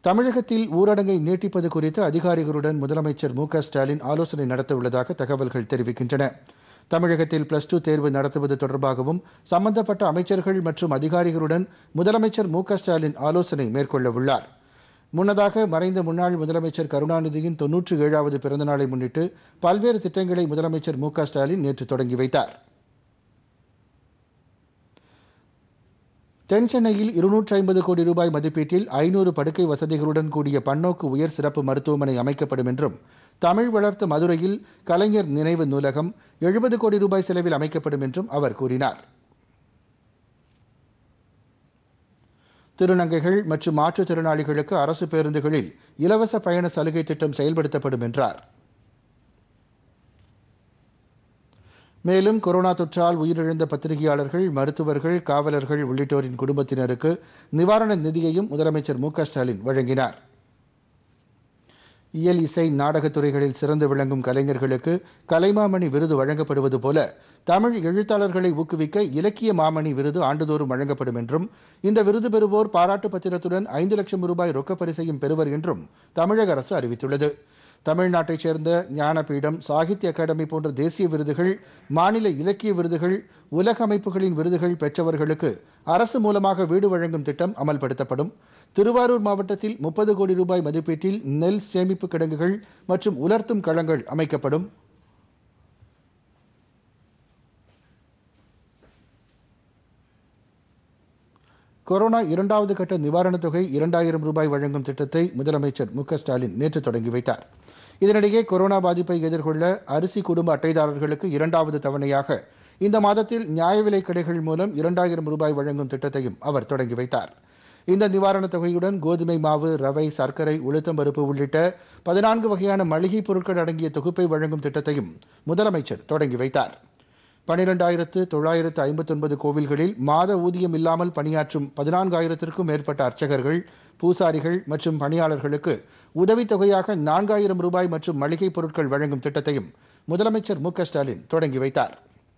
தமிழகத்தில் ஊரடங்கை நீட்டிப்பது குறித்து அதிகாரிகளுடன் முதலமைச்சர் மு க ஸ்டாலின் ஆலோசனை நடத்தவுள்ளதாக தகவல்கள் தெரிவிக்கின்றன தமிழகத்தில் பிளஸ் டூ தேர்வு நடத்துவது தொடர்பாகவும் சம்பந்தப்பட்ட அமைச்சர்கள் மற்றும் அதிகாரிகளுடன் முதலமைச்சர் மு க ஸ்டாலின் ஆலோசனை மேற்கொள்ளவுள்ளார் முன்னதாக மறைந்த முன்னாள் முதலமைச்சர் கருணாநிதியின் தொன்னூற்றி ஏழாவது பிறந்தநாளை முன்னிட்டு பல்வேறு திட்டங்களை முதலமைச்சர் மு க ஸ்டாலின் நேற்று தொடங்கி வைத்தார் தென் சென்னையில் இருநூற்றி ஐம்பது கோடி ரூபாய் மதிப்பீட்டில் ஐநூறு படுக்கை வசதிகளுடன் கூடிய பன்னோக்கு உயர் சிறப்பு மருத்துவமனை அமைக்கப்படும் என்றும் தமிழ் வளர்த்த மதுரையில் கலைஞர் நினைவு நூலகம் எழுபது கோடி ரூபாய் செலவில் அமைக்கப்படும் என்றும் அவர் கூறினார் திருநங்கைகள் மற்றும் மாற்றுத்திறனாளிகளுக்கு அரசு பேருந்துகளில் இலவச பயண சலுகை திட்டம் செயல்படுத்தப்படும் என்றார் மேலும் கொரோனா தொற்றால் உயிரிழந்த பத்திரிகையாளர்கள் மருத்துவர்கள் காவலர்கள் உள்ளிட்டோரின் குடும்பத்தினருக்கு நிவாரண நிதியையும் முதலமைச்சர் மு க ஸ்டாலின் வழங்கினார் இயல் இசை நாடகத் துறைகளில் சிறந்து விளங்கும் கலைஞர்களுக்கு கலைமாமணி விருது வழங்கப்படுவது போல தமிழ் எழுத்தாளர்களை ஊக்குவிக்க இலக்கிய மாமணி விருது ஆண்டுதோறும் வழங்கப்படும் என்றும் இந்த விருது பெறுவோர் பாராட்டு பத்திரத்துடன் ஐந்து லட்சம் ரூபாய் ரொக்கப் பரிசையும் பெறுவர் என்றும் தமிழக அரசு அறிவித்துள்ளது தமிழ்நாட்டைச் சேர்ந்த ஞானபீடம் சாகித்ய அகாடமி போன்ற தேசிய விருதுகள் மாநில இலக்கிய விருதுகள் உலக அமைப்புகளின் விருதுகள் பெற்றவர்களுக்கு அரசு மூலமாக வீடு வழங்கும் திட்டம் அமல்படுத்தப்படும் திருவாரூர் மாவட்டத்தில் முப்பது கோடி ரூபாய் மதிப்பீட்டில் நெல் சேமிப்பு கிடங்குகள் மற்றும் உலர்த்தும் களங்கள் அமைக்கப்படும் கொரோனா இரண்டாவது கட்ட நிவாரணத் தொகை இரண்டாயிரம் ரூபாய் வழங்கும் திட்டத்தை முதலமைச்சர் மு க ஸ்டாலின் நேற்று தொடங்கி வைத்தார் இதனிடையே கொரோனா பாதிப்பை எதிர்கொள்ள அரிசி குடும்ப அட்டைதாரர்களுக்கு இரண்டாவது தவணையாக இந்த மாதத்தில் நியாய விலைக் கடைகள் மூலம் இரண்டாயிரம் ரூபாய் வழங்கும் திட்டத்தையும் அவர் தொடங்கி வைத்தார் இந்த நிவாரணத் தொகையுடன் கோதுமை மாவு ரவை சர்க்கரை உளுத்தம் பருப்பு உள்ளிட்ட பதினான்கு வகையான மளிகைப் பொருட்கள் அடங்கிய தொகுப்பை வழங்கும் திட்டத்தையும் முதலமைச்சர் தொடங்கி வைத்தார் பனிரெண்டாயிரத்து தொள்ளாயிரத்து ஐம்பத்தொன்பது கோவில்களில் மாத ஊதியம் இல்லாமல் பணியாற்றும் பதினான்காயிரத்திற்கும் மேற்பட்ட அர்ச்சகர்கள் பூசாரிகள் மற்றும் பணியாளர்களுக்கு உதவித்தொகையாக நான்காயிரம் ரூபாய் மற்றும் மளிகைப் பொருட்கள் வழங்கும் திட்டத்தையும் முதலமைச்சர் மு க ஸ்டாலின் தொடங்கி வைத்தார்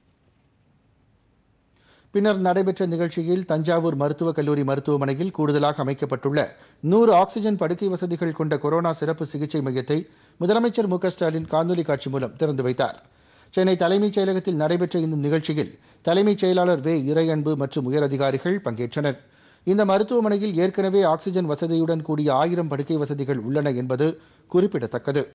பின்னர் நடைபெற்ற நிகழ்ச்சியில் தஞ்சாவூர் மருத்துவக் கல்லூரி மருத்துவமனையில் கூடுதலாக அமைக்கப்பட்டுள்ள நூறு ஆக்ஸிஜன் படுக்கை வசதிகள் கொண்ட கொரோனா சிறப்பு சிகிச்சை மையத்தை முதலமைச்சர் மு க ஸ்டாலின் காணொலி காட்சி மூலம் திறந்து வைத்தார் சென்னை தலைமைச் செயலகத்தில் நடைபெற்ற இந்த நிகழ்ச்சியில் தலைமைச் செயலாளர் வே இறையன்பு மற்றும் உயரதிகாரிகள் பங்கேற்றனர் இந்த மருத்துவமனையில் ஏற்கனவே ஆக்ஸிஜன் வசதியுடன் கூடிய ஆயிரம் படுக்கை வசதிகள் உள்ளன என்பது குறிப்பிடத்தக்கது